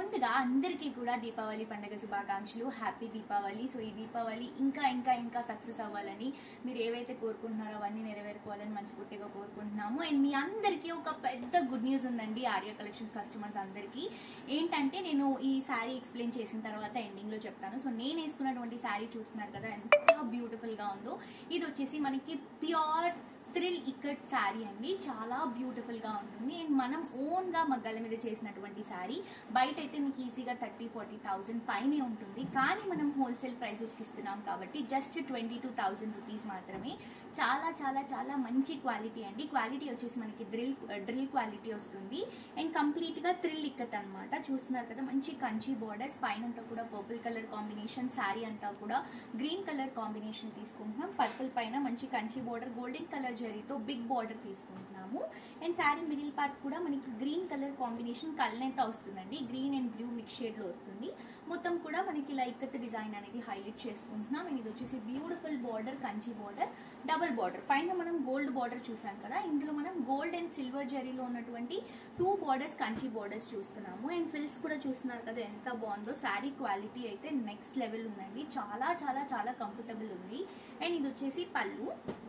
ముందుగా అందరికీ కూడా దీపావళి పండుగ శుభాకాంక్షలు హ్యాపీ దీపావళి సో ఈ దీపావళి ఇంకా ఇంకా ఇంకా సక్సెస్ అవ్వాలని మీరు ఏవైతే కోరుకుంటున్నారో అవన్నీ నెరవేరుకోవాలని మనస్ఫూర్తిగా కోరుకుంటున్నాము అండ్ మీ అందరికీ ఒక పెద్ద గుడ్ న్యూస్ ఉందండి ఆర్య కలెక్షన్స్ కస్టమర్స్ అందరికీ ఏంటంటే నేను ఈ శారీ ఎక్స్ప్లెయిన్ చేసిన తర్వాత ఎండింగ్ లో చెప్తాను సో నేను వేసుకున్నటువంటి శారీ చూస్తున్నారు కదా ఎంత బ్యూటిఫుల్ గా ఉందో ఇది వచ్చేసి మనకి ప్యూర్ థ్రిల్ ఇక్కట్ శారీ అండి చాలా బ్యూటిఫుల్ గా ఉంటుంది అండ్ మనం ఓన్ గా మగ్గల మీద చేసినటువంటి శారీ బయట అయితే మీకు ఈజీగా థర్టీ ఫార్టీ థౌసండ్ పైనే ఉంటుంది కానీ మనం హోల్సేల్ ప్రైసెస్ ఇస్తున్నాం కాబట్టి just twenty two thousand rupees మాత్రమే చాలా చాలా చాలా మంచి క్వాలిటీ అండి క్వాలిటీ వచ్చేసి మనకి డ్రిల్ డ్రిల్ క్వాలిటీ వస్తుంది అండ్ కంప్లీట్ గా థ్రిల్ ఇక్కట్ అన్నమాట చూస్తున్నారు కదా మంచి కంచి బోర్డర్స్ పైన అంతా కూడా పర్పుల్ కలర్ కాంబినేషన్ శారీ అంతా కూడా గ్రీన్ కలర్ కాంబినేషన్ తీసుకుంటున్నాం పర్పుల్ పైన మంచి కంచి బోర్డర్ గోల్డెన్ కలర్ జరీతో బిగ్ బార్డర్ తీసుకుంటున్నాము అండ్ శారీ మిడిల్ పార్ట్ కూడా మనకి గ్రీన్ కలర్ కాంబినేషన్ కల్నెంత వస్తుందండి green and blue mix shade లో వస్తుంది మొత్తం కూడా మనకి లైకత్ డిజైన్ అనేది హైలైట్ చేసుకుంటున్నాం అండ్ ఇది వచ్చేసి beautiful border Kanchi border double border పైన మనం గోల్డ్ బార్డర్ చూసాం కదా ఇందులో మనం గోల్డ్ అండ్ సిల్వర్ జరీలో ఉన్నటువంటి టూ బార్డర్స్ కంచి బార్డర్స్ చూస్తున్నాము అండ్ ఫిల్స్ కూడా చూస్తున్నారు కదా ఎంత బాగుందో శారీ క్వాలిటీ అయితే నెక్స్ట్ లెవెల్ ఉందండి చాలా చాలా చాలా కంఫర్టబుల్ ఉంది అండ్ ఇది వచ్చేసి పళ్ళు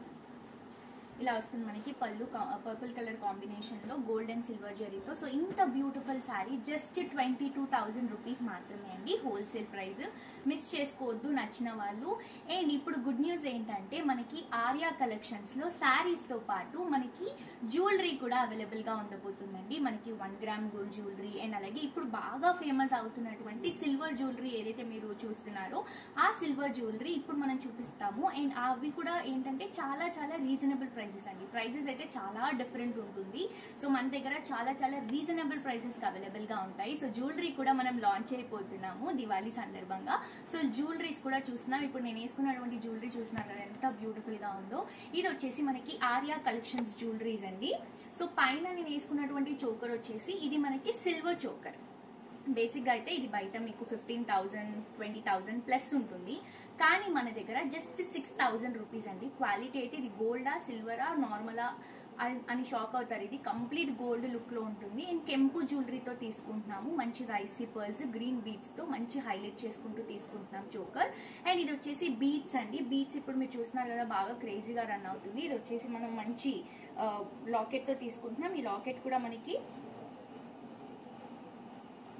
ఇలా వస్తుంది మనకి పళ్ళు పర్పుల్ కలర్ కాంబినేషన్ లో గోల్డ్ అండ్ సిల్వర్ జరీతో సో ఇంత beautiful sari just twenty two thousand rupees మాత్రమే అండి హోల్సేల్ ప్రైస్ మిస్ చేసుకోవద్దు నచ్చిన వాళ్ళు అండ్ ఇప్పుడు గుడ్ న్యూస్ ఏంటంటే మనకి ఆర్యా కలెక్షన్స్ లో శారీస్ తో పాటు మనకి జ్యువెలరీ కూడా అవైలబుల్ గా ఉండబోతుందండి మనకి one gram gold jewellery and అలాగే ఇప్పుడు బాగా ఫేమస్ అవుతున్నటువంటి సిల్వర్ జ్యువెలరీ ఏదైతే మీరు చూస్తున్నారో ఆ సిల్వర్ జ్యువెలరీ ఇప్పుడు మనం చూపిస్తాము అండ్ అవి కూడా ఏంటంటే చాలా చాలా రీజనబుల్ ప్రైసెస్ అండి ప్రైసెస్ అయితే చాలా డిఫరెంట్ ఉంటుంది సో మన దగ్గర చాలా చాలా రీజనబుల్ ప్రైసెస్ అవైలబుల్ గా ఉంటాయి సో జ్యువెలరీ కూడా మనం లాంచ్ అయిపోతున్నాము దివాళీ సందర్భంగా సో జ్యువెలరీస్ కూడా చూస్తున్నాం ఇప్పుడు నేను వేసుకున్నటువంటి జ్యువెలరీ చూస్తున్నారు కదా ఎంత బ్యూటిఫుల్ గా ఉందో ఇది వచ్చేసి మనకి ఆర్యా కలెక్షన్స్ జ్యువెలరీస్ అండి సో పైన నేను వేసుకున్నటువంటి చోకర్ వచ్చేసి ఇది మనకి సిల్వర్ చోకర్ బేసిక్ గా అయితే ఇది బయట మీకు fifteen thousand twenty thousand plus ఉంటుంది కానీ మన దగ్గర జస్ట్ సిక్స్ థౌసండ్ రూపీస్ అండి క్వాలిటీ అయితే ఇది గోల్డా సిల్వరా నార్మలా అని షాక్ అవుతారు ఇది కంప్లీట్ గోల్డ్ లుక్ లో ఉంటుంది అండ్ కెంపు జ్యువెలరీతో తీసుకుంటున్నాము మంచి రైసీ పర్ల్స్ గ్రీన్ బీట్స్ తో మంచి హైలైట్ చేసుకుంటూ తీసుకుంటున్నాం చోకర్ అండ్ ఇది వచ్చేసి బీట్స్ అండి బీట్స్ ఇప్పుడు మీరు చూస్తున్నారు కదా బాగా క్రేజీగా రన్ అవుతుంది ఇది వచ్చేసి మనం మంచి లాకెట్ తో తీసుకుంటున్నాం ఈ లాకెట్ కూడా మనకి